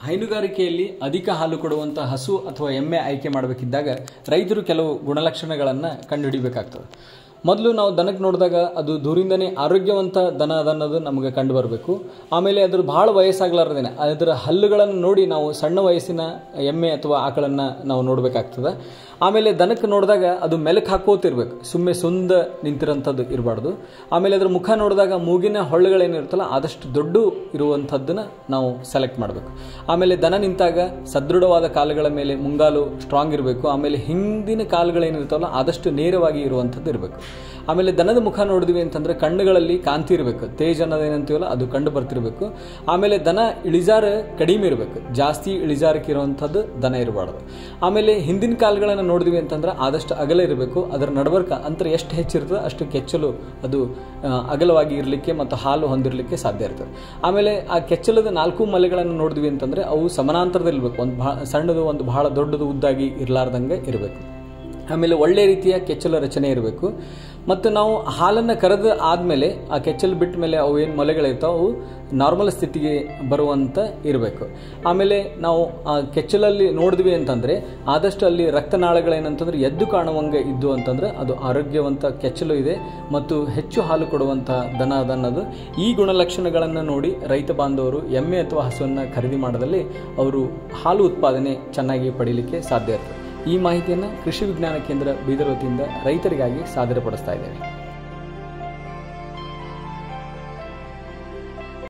ಹೈನುಗಾರಿಕೆಯಲ್ಲಿ ಅಧಿಕ ಹಾಲು ಕೊಡುವಂಥ ಹಸು ಅಥವಾ ಎಮ್ಮೆ ಆಯ್ಕೆ ಮಾಡಬೇಕಿದ್ದಾಗ ರೈತರು ಕೆಲವು ಗುಣಲಕ್ಷಣಗಳನ್ನು ಕಂಡುಹಿಡಿಬೇಕಾಗ್ತದೆ ಮೊದಲು ನಾವು ದನಕ್ಕೆ ನೋಡಿದಾಗ ಅದು ದೂರಿಂದನೇ ಆರೋಗ್ಯವಂತ ದನ ಅದ ಅನ್ನೋದು ನಮಗೆ ಕಂಡು ಬರಬೇಕು ಆಮೇಲೆ ಅದ್ರ ಭಾಳ ವಯಸ್ಸಾಗಲಾರ್ದೇನೆ ಅದರ ಹಲ್ಲುಗಳನ್ನು ನೋಡಿ ನಾವು ಸಣ್ಣ ವಯಸ್ಸಿನ ಎಮ್ಮೆ ಅಥವಾ ಆಕಳನ್ನು ನಾವು ನೋಡಬೇಕಾಗ್ತದೆ ಆಮೇಲೆ ದನಕ್ಕೆ ನೋಡಿದಾಗ ಅದು ಮೆಲಕ್ ಹಾಕೋತಿರ್ಬೇಕು ಸುಮ್ಮನೆ ಸುಂದ ನಿಂತಿರೋಂಥದ್ದು ಇರಬಾರ್ದು ಆಮೇಲೆ ಅದ್ರ ಮುಖ ನೋಡಿದಾಗ ಮೂಗಿನ ಹೊಳ್ಳುಗಳೇನಿರುತ್ತಲ್ಲ ಆದಷ್ಟು ದೊಡ್ಡ ಇರುವಂಥದ್ದನ್ನು ನಾವು ಸೆಲೆಕ್ಟ್ ಮಾಡಬೇಕು ಆಮೇಲೆ ದನ ನಿಂತಾಗ ಸದೃಢವಾದ ಕಾಲುಗಳ ಮೇಲೆ ಮುಂಗಾಲು ಸ್ಟ್ರಾಂಗ್ ಇರಬೇಕು ಆಮೇಲೆ ಹಿಂದಿನ ಕಾಲುಗಳೇನಿರ್ತಾವಲ್ಲ ಆದಷ್ಟು ನೇರವಾಗಿ ಇರುವಂಥದ್ದು ಇರಬೇಕು ಆಮೇಲೆ ದನದ ಮುಖ ನೋಡಿದ್ವಿ ಅಂತಂದ್ರೆ ಕಣ್ಣುಗಳಲ್ಲಿ ಕಾಂತಿ ಇರಬೇಕು ತೇಜ್ ಅನ್ನೋದೇನಂತೀವಲ್ಲ ಅದು ಕಂಡು ಬರ್ತಿರ್ಬೇಕು ಆಮೇಲೆ ದನ ಇಳಿಜಾರು ಕಡಿಮೆ ಇರಬೇಕು ಜಾಸ್ತಿ ಇಳಿಜಾರಕ್ಕೆ ಇರುವಂಥದ್ದು ದನ ಇರಬಾರ್ದು ಆಮೇಲೆ ಹಿಂದಿನ ಕಾಲುಗಳನ್ನು ನೋಡಿದ್ವಿ ಅಂತಂದ್ರೆ ಆದಷ್ಟು ಅಗಲ ಇರಬೇಕು ಅದರ ನಡವರ್ಕ ಅಂತರ ಎಷ್ಟು ಹೆಚ್ಚಿರ್ತದೆ ಅಷ್ಟು ಕೆಚ್ಚಲು ಅದು ಆ, ಅಗಲವಾಗಿ ಇರಲಿಕ್ಕೆ ಮತ್ತು ಹಾಲು ಹೊಂದಿರಲಿಕ್ಕೆ ಸಾಧ್ಯ ಇರ್ತದೆ ಆಮೇಲೆ ಆ ಕೆಚ್ಚಲದ ನಾಲ್ಕು ಮಲೆಗಳನ್ನು ನೋಡಿದ್ವಿ ಅಂತಂದ್ರೆ ಅವು ಸಮಾನಾಂತರದಲ್ಲಿರ್ಬೇಕು ಒಂದು ಬಹಳ ಸಣ್ಣದು ಒಂದು ಬಹಳ ದೊಡ್ಡದು ಉದ್ದಾಗಿ ಇರಲಾರ್ದಂಗೆ ಇರಬೇಕು ಆಮೇಲೆ ಒಳ್ಳೆ ರೀತಿಯ ಕೆಚ್ಚಲ ರಚನೆ ಇರಬೇಕು ಮತ್ತು ನಾವು ಹಾಲನ್ನು ಕರೆದ ಆದಮೇಲೆ ಆ ಕೆಚ್ಚಲು ಬಿಟ್ಟ ಮೇಲೆ ಅವು ಏನು ಮೊಲೆಗಳಿರ್ತಾವೆ ಅವು ನಾರ್ಮಲ್ ಸ್ಥಿತಿಗೆ ಬರುವಂತ ಇರಬೇಕು ಆಮೇಲೆ ನಾವು ಆ ಕೆಚ್ಚಲಲ್ಲಿ ನೋಡಿದ್ವಿ ಅಂತಂದರೆ ಆದಷ್ಟು ಅಲ್ಲಿ ರಕ್ತನಾಳಗಳೇನಂತಂದ್ರೆ ಎದ್ದು ಕಾಣುವಂಗೆ ಇದ್ದು ಅಂತಂದ್ರೆ ಅದು ಆರೋಗ್ಯವಂತ ಕೆಚ್ಚಲು ಇದೆ ಮತ್ತು ಹೆಚ್ಚು ಹಾಲು ಕೊಡುವಂಥ ದನ ಅದ ಅನ್ನೋದು ಈ ಗುಣಲಕ್ಷಣಗಳನ್ನು ನೋಡಿ ರೈತ ಬಾಂಧವರು ಎಮ್ಮೆ ಅಥವಾ ಹಸುವನ್ನು ಖರೀದಿ ಮಾಡೋದಲ್ಲಿ ಅವರು ಹಾಲು ಉತ್ಪಾದನೆ ಚೆನ್ನಾಗಿ ಪಡೀಲಿಕ್ಕೆ ಸಾಧ್ಯ ಇರ್ತದೆ ಈ ಮಾಹಿತಿಯನ್ನು ಕೃಷಿ ವಿಜ್ಞಾನ ಕೇಂದ್ರ ಬೀದರ್ ವತಿಯಿಂದ ರೈತರಿಗಾಗಿ ಸಾದರಪಡಿಸ್ತಾ ಇದ್ದೇವೆ